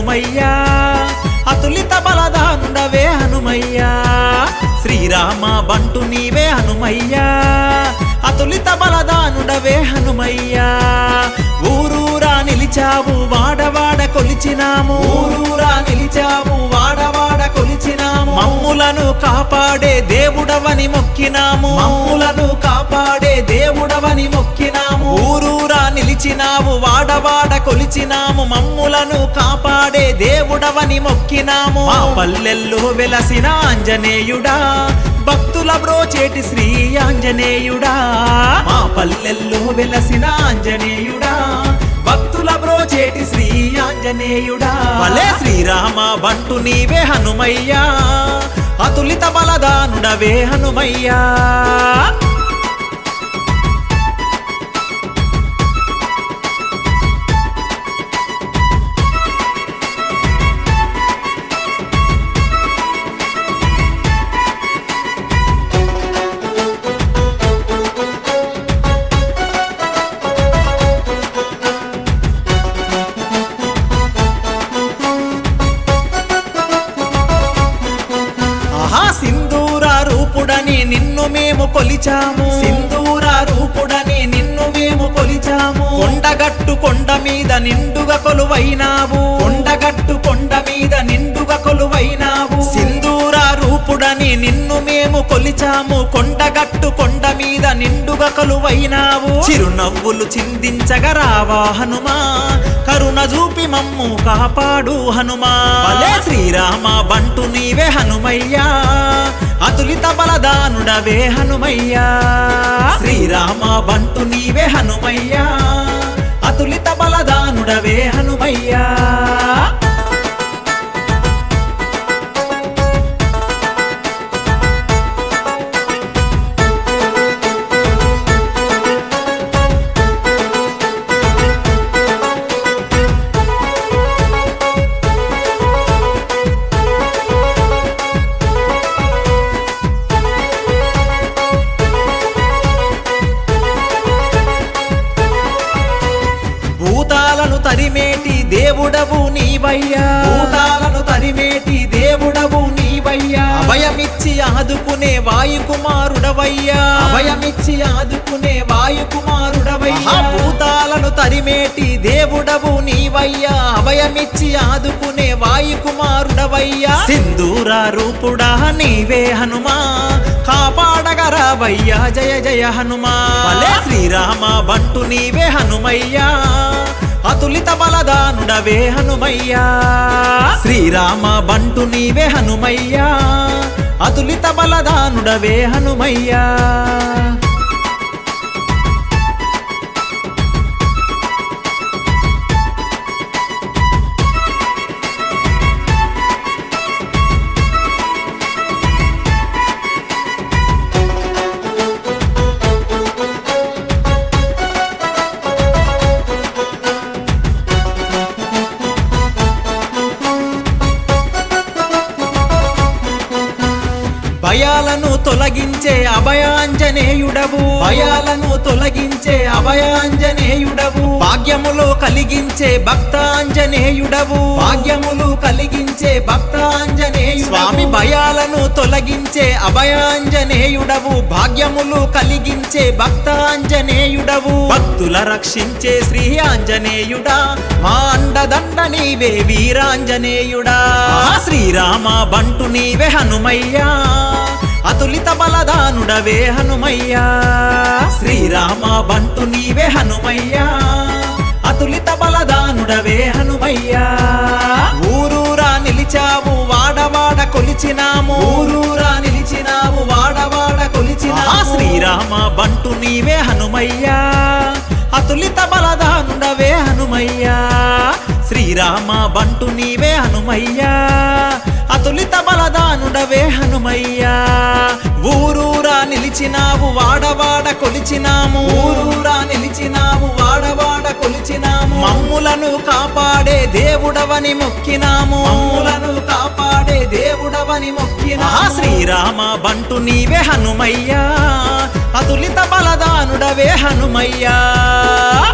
హనుమయ్యా అతులిత బలదానుడవే హనుమయ్యా శ్రీరామ బంటు నీవే హనుమయ్యా అతులిత బలదానుడవే హనుమయ్యా ఊరూరా నిలిచావు వాడవాడ కొలిచినాము ఊరూరా నిలిచావు వాడవాడ కొలిచినాము మమ్ములను కాపాడే దేవుడవని మొక్కినాము మమ్ములను కాపాడే దేవుడవని మొక్కినాము ఊరూరా నిలిచినావు వాడవాడ కొలిచినాము మమ్ములను కాపాడే దేవుడవని మొక్కినాము మా పల్లెల్లో వెలసిన ఆంజనేయుడా భక్తుల బ్రోచేటి శ్రీ ఆంజనేయుడా మా పల్లెల్లో వెలసిన ఆంజనేయుడా భక్తుల బ్రోచేటి శ్రీ ఆంజనేయుడా భలే శ్రీరామ బంటు నీవే హనుమయ్యా అతులిత బలదానుడవే హనుమయ్యా ఆహా సింధూర రూపుడని నిన్ను మేము కొలిచాము సింధూర రూపుడని నిన్ను మేము కొలిచాము కొండగట్టు కొండ మీద నిండుగా కొలువైనావు కొండగట్టు కొండ మీద నిండుగా కొలువైనావు సింధూర రూపుడని నిన్ను మేము కొలిచాము కొండగట్టు కొండ మీద నిండుగా కొలువైనావు చిరునవ్వులు చిందించగా రావా హనుమా కరుణ చూపి మమ్ము కాపాడు హనుమా భలే శ్రీరామ బంటు నీవే హనుమయ్యా అతులిత బలదానుడవే హనుమయ్యా శ్రీరామ బంటు నీవే హనుమయ్యా అతులిత బలదానుడవే హనుమయ్యా భూతాలను తరిమేటి దేవుడవు నీవయ్యా భూతాలను తరిమేటి దేవుడవు నీవయ్యా అభయమిచ్చి ఆదుకునే వాయుకుమారుడవయ్యా అభయమిచ్చి ఆదుకునే వాయుకుమారుడవయ్యా భూతాలను తరిమేటి దేవుడవు నీవయ్యా అభయమిచ్చి ఆదుకునే వాయుకుమారుడవయ్యా సింధూర రూపుడా నీవే హనుమా కాపాడగరావయ్యా జయ జయ హనుమా భలే శ్రీరామ బంటు నీవే హనుమయ్యా అతులిత బలదానుడవే హనుమయ్యా శ్రీరామ బంటు నీవే హనుమయ్యా అతులిత బలదానుడవే హనుమయ్యా భయాలను తొలగించే అభయాంజనేయుడవు భయాలను తొలగించే అభయాంజనేయుడవు భాగ్యములు కలిగించే భక్తాంజనేయుడవు భాగ్యములు కలిగించే భక్తాంజనేయుడు స్వామి భయాలను తొలగించే అభయాంజనేయుడవు భాగ్యములు కలిగించే భక్తాంజనేయుడవు భక్తుల రక్షించే శ్రీ ఆంజనేయుడా మా అండదండ నీవే వీరాంజనేయుడా శ్రీరామ బంటు నీవే హనుమయ్యా అతులిత బలదానుడవే హనుమయ్యా శ్రీరామ బంటు నీవే హనుమయ్యా అతులిత బలదానుడవే హనుమయ్యా ఊరూరా నిలిచావు వాడవాడ కొలిచినాము ఊరూరా నిలిచినావు వాడవాడ కొలిచినా శ్రీరామ బంటు నీవే హనుమయ్యా అతులిత బలదానుడవే హనుమయ్యా శ్రీరామ బంటు నీవే హనుమయ్యా అతులిత బలదానుడవే హనుమయ్యా ఊరూరా నిలిచినావు వాడవాడ కొలిచినాము ఊరూరా నిలిచినావు వాడవాడ కొలిచినాము మమ్ములను కాపాడే దేవుడవని మొక్కినాము మమ్ములను కాపాడే దేవుడవని మొక్కినా శ్రీరామ బంటు నీవే హనుమయ్యా అతులిత బలదానుడవే హనుమయ్యా